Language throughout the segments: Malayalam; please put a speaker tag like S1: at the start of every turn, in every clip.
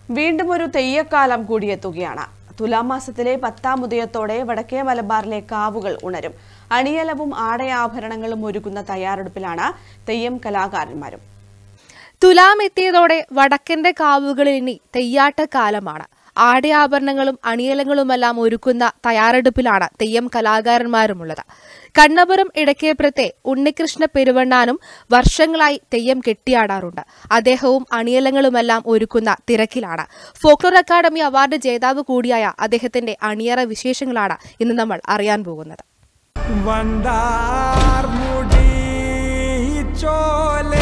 S1: വീണ്ടും ഒരു തെയ്യക്കാലം കൂടിയെത്തുകയാണ് തുലാമാസത്തിലെ പത്താം ഉദയത്തോടെ വടക്കേ മലബാറിലെ കാവുകൾ ഉണരും അണിയലവും ആടയാഭരണങ്ങളും ഒരുക്കുന്ന തയ്യാറെടുപ്പിലാണ് തെയ്യം കലാകാരന്മാരും
S2: തുലാം എത്തിയതോടെ വടക്കന്റെ കാവുകളിൽ ഇനി തെയ്യാട്ട കാലമാണ് ആടയാഭരണങ്ങളും അണിയലങ്ങളുമെല്ലാം ഒരുക്കുന്ന തയ്യാറെടുപ്പിലാണ് തെയ്യം കലാകാരന്മാരുമുള്ളത് കണ്ണപുരം ഇടക്കേപ്പുറത്തെ ഉണ്ണികൃഷ്ണ പെരുവണ്ണാനും വർഷങ്ങളായി തെയ്യം കെട്ടിയാടാറുണ്ട് അദ്ദേഹവും അണിയലങ്ങളുമെല്ലാം ഒരുക്കുന്ന തിരക്കിലാണ് ഫോക്ലോർ അക്കാദമി അവാർഡ് ജേതാവ് കൂടിയായ അദ്ദേഹത്തിന്റെ അണിയറ വിശേഷങ്ങളാണ് ഇന്ന് നമ്മൾ അറിയാൻ പോകുന്നത്
S3: വണ്ടാർ മുടി ചോലേ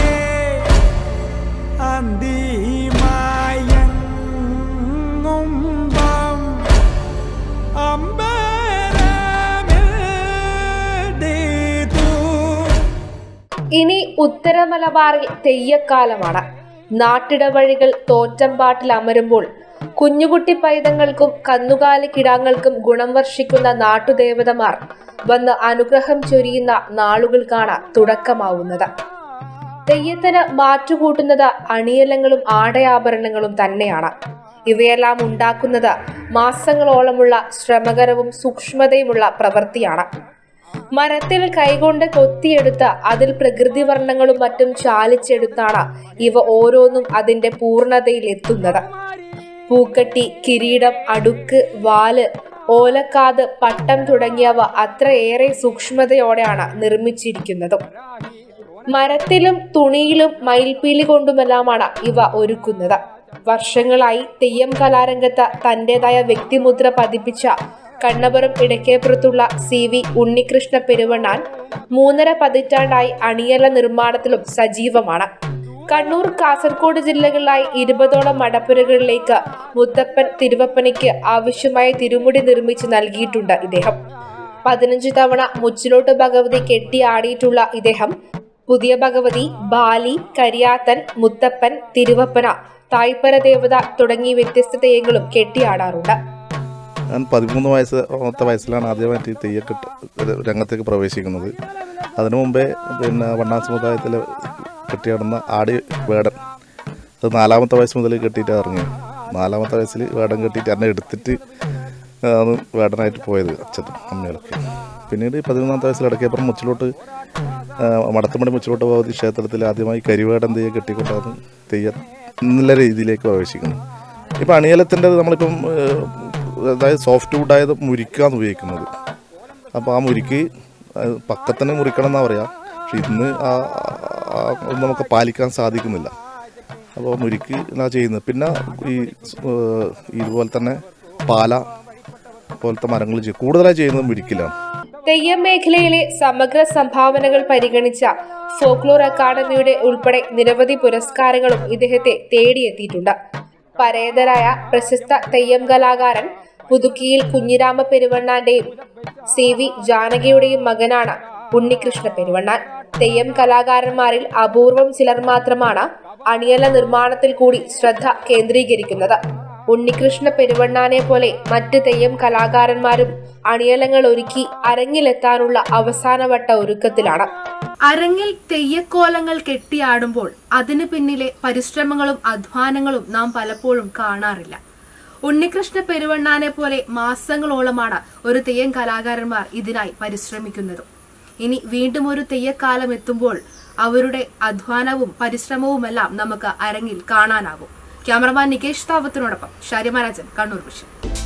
S3: അന്തിമായങ്ങുമ്പം അമ്പരമെടുത്തു
S2: ഇനി ഉത്തര മലബാറിൽ തെയ്യക്കാലമാണ് നാട്ടിടവഴികൾ തോറ്റമ്പാട്ടിൽ അമരുമ്പോൾ കുഞ്ഞുകുട്ടി പൈതങ്ങൾക്കും കന്നുകാലി കിടാങ്ങൾക്കും ഗുണം വർഷിക്കുന്ന നാട്ടുദേവതമാർ വന്ന് അനുഗ്രഹം ചൊരിയുന്ന നാളുകൾക്കാണ് തുടക്കമാവുന്നത് തെയ്യത്തിന് മാറ്റുകൂട്ടുന്നത് അണിയലങ്ങളും ആടയാഭരണങ്ങളും തന്നെയാണ് ഇവയെല്ലാം ഉണ്ടാക്കുന്നത് മാസങ്ങളോളമുള്ള ശ്രമകരവും സൂക്ഷ്മതയുമുള്ള പ്രവൃത്തിയാണ് മരത്തിൽ കൈകൊണ്ട് കൊത്തിയെടുത്ത് അതിൽ പ്രകൃതി വർണ്ണങ്ങളും മറ്റും ചാലിച്ചെടുത്താണ് ഇവ ഓരോന്നും അതിന്റെ പൂർണ്ണതയിൽ എത്തുന്നത് പൂക്കട്ടി കിരീടം അടുക്ക് വാല് ഓലക്കാത് പട്ടം തുടങ്ങിയവ അത്രയേറെ സൂക്ഷ്മതയോടെയാണ് നിർമ്മിച്ചിരിക്കുന്നതും മരത്തിലും തുണിയിലും മയിൽപ്പീലി കൊണ്ടുമെല്ലാമാണ് ഇവ ഒരുക്കുന്നത് വർഷങ്ങളായി തെയ്യം കലാരംഗത്ത് തന്റേതായ വ്യക്തിമുദ്ര പതിപ്പിച്ച കണ്ണപുരം ഇടക്കേപ്പുറത്തുള്ള സി വി ഉണ്ണികൃഷ്ണ പെരുവണ്ണാൻ മൂന്നര പതിറ്റാണ്ടായി അണിയല നിർമ്മാണത്തിലും സജീവമാണ് കണ്ണൂർ കാസർഗോഡ് ജില്ലകളിലായി ഇരുപതോളം മടപ്പുരകളിലേക്ക് മുത്തപ്പൻ തിരുവപ്പനയ്ക്ക് ആവശ്യമായ തിരുമുടി നിർമ്മിച്ച് നൽകിയിട്ടുണ്ട് ഇദ്ദേഹം പതിനഞ്ച് തവണ മുച്ചിലോട്ട് ഭഗവതി കെട്ടിയാടിയിട്ടുള്ള ഇദ്ദേഹം പുതിയ ഭഗവതി ബാലി കരിയാത്തൻ മുത്തപ്പൻ തിരുവപ്പന തായ്പര ദേവത തുടങ്ങി വ്യത്യസ്ത തെയ്യങ്ങളും കെട്ടിയാടാറുണ്ട്
S4: ഞാൻ പതിമൂന്ന് വയസ്സ് ഒത്ത വയസ്സിലാണ് ആദ്യമായിട്ട് ഈ തെയ്യക്കെട്ട് ഒരു രംഗത്തേക്ക് പ്രവേശിക്കുന്നത് അതിനു മുമ്പേ പിന്നെ വണ്ണാൻ സമുദായത്തിൽ കെട്ടിയാടുന്ന ആടി വേടൻ അത് നാലാമത്തെ വയസ്സ് മുതൽ കെട്ടിയിട്ട് ഇറങ്ങി നാലാമത്തെ വയസ്സിൽ വേടൻ കെട്ടിയിട്ട് എന്നെ എടുത്തിട്ട് ആണ് വേടനായിട്ട് പോയത് അച്ഛനും അമ്മയൊക്കെ പിന്നീട് പതിമൂന്നാമത്തെ വയസ്സിൽ ഇടയ്ക്കപ്പുറം മുച്ചിലോട്ട് മടത്തുമണി മുച്ചിലോട്ട് ഭഗവതി ക്ഷേത്രത്തിൽ ആദ്യമായി കരിവേടൻ തെയ്യം കെട്ടിക്കൊണ്ടാണ് തെയ്യം നല്ല രീതിയിലേക്ക് പ്രവേശിക്കുന്നത് ഇപ്പം അണിയലത്തിൻ്റെ നമ്മളിപ്പം ഏഹ്, അതായത് സോഫ്റ്റ് വുഡായത് മുരിക്കാണ് ഉപയോഗിക്കുന്നത് അപ്പോൾ ആ മുരിക്ക് അത് പക്കത്തന്നെ മുറിക്കണം എന്നാ പറയാ പക്ഷെ ഇന്ന് ആ ആ ഒന്നും നമുക്ക് പാലിക്കാൻ സാധിക്കുന്നില്ല അപ്പോൾ മുരിക്ക് എന്നാ ചെയ്യുന്നത് പിന്നെ ഈ ഏഹ്, ഇതുപോലെ തന്നെ പാല പോലത്തെ മരങ്ങൾ ചെയ്യും കൂടുതലായി ചെയ്യുന്നത് മുരിക്കിലാണ്
S2: തെയ്യം മേഖലയിലെ സമഗ്ര സംഭാവനകൾ പരിഗണിച്ച ഫോക്ലോർ അക്കാദമിയുടെ ഉൾപ്പെടെ നിരവധി പുരസ്കാരങ്ങളും ഇദ്ദേഹത്തെ തേടിയെത്തിയിട്ടുണ്ട് പരേതരായ പ്രശസ്ത തെയ്യം കലാകാരൻ പുതുക്കിയിൽ കുഞ്ഞിരാമ പെരുവണ്ണാന്റെയും സി വി ജാനകിയുടെയും മകനാണ് ഉണ്ണികൃഷ്ണ പെരുവണ്ണാൻ തെയ്യം കലാകാരന്മാരിൽ അപൂർവം ചിലർ മാത്രമാണ് അണിയല നിർമ്മാണത്തിൽ കൂടി ശ്രദ്ധ കേന്ദ്രീകരിക്കുന്നത് ഉണ്ണികൃഷ്ണ പെരുവണ്ണാനെ പോലെ മറ്റ് തെയ്യം കലാകാരന്മാരും അണിയലങ്ങൾ ഒരുക്കി അരങ്ങിലെത്താനുള്ള അവസാനവട്ട ഒരുക്കത്തിലാണ് അരങ്ങിൽ തെയ്യക്കോലങ്ങൾ കെട്ടിയാടുമ്പോൾ അതിനു പിന്നിലെ പരിശ്രമങ്ങളും അധ്വാനങ്ങളും നാം പലപ്പോഴും കാണാറില്ല ഉണ്ണികൃഷ്ണ പെരുവണ്ണാനെ പോലെ മാസങ്ങളോളമാണ് ഒരു തെയ്യം കലാകാരന്മാർ ഇതിനായി പരിശ്രമിക്കുന്നതും ഇനി വീണ്ടും ഒരു തെയ്യക്കാലം എത്തുമ്പോൾ അവരുടെ അധ്വാനവും പരിശ്രമവുമെല്ലാം നമുക്ക് അരങ്ങിൽ കാണാനാകും ക്യാമറമാൻ നികേഷ് താവത്തിനോടൊപ്പം ഷാരിമരാജൻ കണ്ണൂർ വിഷൻ